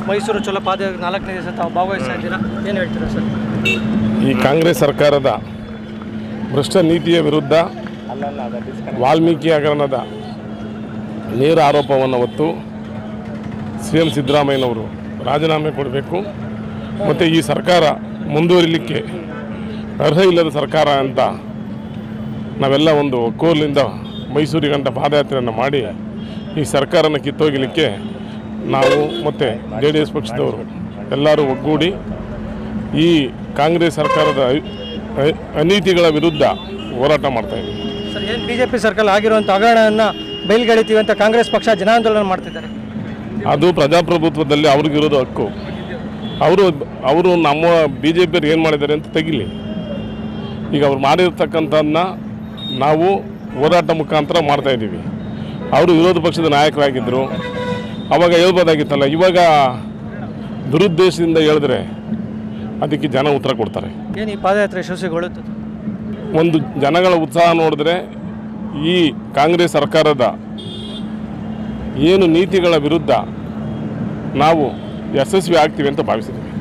ಮೈಸೂರು ಚಲೋ ಪಾದ ನಾಲ್ಕನೇ ದಿವಸ ತಾವು ಭಾಗವಹಿಸ್ತಾ ಇದ್ದೀರಾ ಏನು ಹೇಳ್ತೀರಾ ಸರ್ ಈ ಕಾಂಗ್ರೆಸ್ ಸರ್ಕಾರದ ಭ್ರಷ್ಟ ನೀತಿಯ ವಿರುದ್ಧ ವಾಲ್ಮೀಕಿ ಹಗರಣದ ನೇರ ಆರೋಪವನ್ನು ಹೊತ್ತು ಸಿ ಎಂ ಸಿದ್ದರಾಮಯ್ಯನವರು ರಾಜೀನಾಮೆ ಕೊಡಬೇಕು ಮತ್ತು ಈ ಸರ್ಕಾರ ಮುಂದುವರಿಲಿಕ್ಕೆ ಅರ್ಹ ಇಲ್ಲದ ಸರ್ಕಾರ ಅಂತ ನಾವೆಲ್ಲ ಒಂದು ಒಕ್ಕೋಲಿಂದ ಮೈಸೂರಿಗಂಟ ಪಾದಯಾತ್ರೆಯನ್ನು ಮಾಡಿ ಈ ಸರ್ಕಾರನ ಕಿತ್ತೋಗಲಿಕ್ಕೆ ನಾವು ಮತ್ತು ಜೆ ಡಿ ಎಸ್ ಪಕ್ಷದವರು ಎಲ್ಲರೂ ಒಗ್ಗೂಡಿ ಈ ಕಾಂಗ್ರೆಸ್ ಸರ್ಕಾರದ ಅ- ಅ- ಅನೀತಿಗಳ ವಿರುದ್ಧ ಹೋರಾಟ ಮಾಡ್ತಾ ಇದ್ದೀವಿ ಸರ್ ಏನು ಬಿ ಜೆ ಪಿ ಸರ್ಕಲ್ ಆಗಿರುವಂಥ ಹಗರಣವನ್ನು ಬಯಲ್ಗೆಳಿತೀವಿ ಅಂತ ಕಾಂಗ್ರೆಸ್ ಪಕ್ಷ ಜನಾಂದೋಲನ ಮಾಡ್ತಿದ್ದಾರೆ ಅದು ಪ್ರಜಾಪ್ರಭುತ್ವದಲ್ಲಿ ಅವ್ರಿಗಿರೋದು ಹಕ್ಕು ಅವರು ಅವರು ನಮ್ಮ ಬಿ ಜೆ ಪಿಯವ್ರು ಏನು ಮಾಡಿದ್ದಾರೆ ಅಂತ ತೆಗಿಲಿ ಈಗ ಅವ್ರು ಮಾಡಿರ್ತಕ್ಕಂಥದ್ದನ್ನ ನಾವು ಹೋರಾಟ ಮುಖಾಂತರ ಮಾಡ್ತಾ ಇದ್ದೀವಿ ಅವರು ವಿರೋಧ ಪಕ್ಷದ ನಾಯಕರಾಗಿದ್ದರು ಅವಾಗ ಹೇಳ್ಬೋದಾಗಿತ್ತಲ್ಲ ಇವಾಗ ದುರುದ್ದೇಶದಿಂದ ಹೇಳಿದ್ರೆ ಅದಕ್ಕೆ ಜನ ಉತ್ತರ ಕೊಡ್ತಾರೆ ಏನು ಈ ಪಾದಯಾತ್ರೆ ಯಶಸ್ವಿಗೊಳ್ಳುತ್ತದೆ ಒಂದು ಜನಗಳ ಉತ್ಸಾಹ ನೋಡಿದ್ರೆ ಈ ಕಾಂಗ್ರೆಸ್ ಸರ್ಕಾರದ ಏನು ನೀತಿಗಳ ವಿರುದ್ಧ ನಾವು ಯಶಸ್ವಿ ಆಗ್ತೀವಿ ಅಂತ ಭಾವಿಸಿದ್ದೀವಿ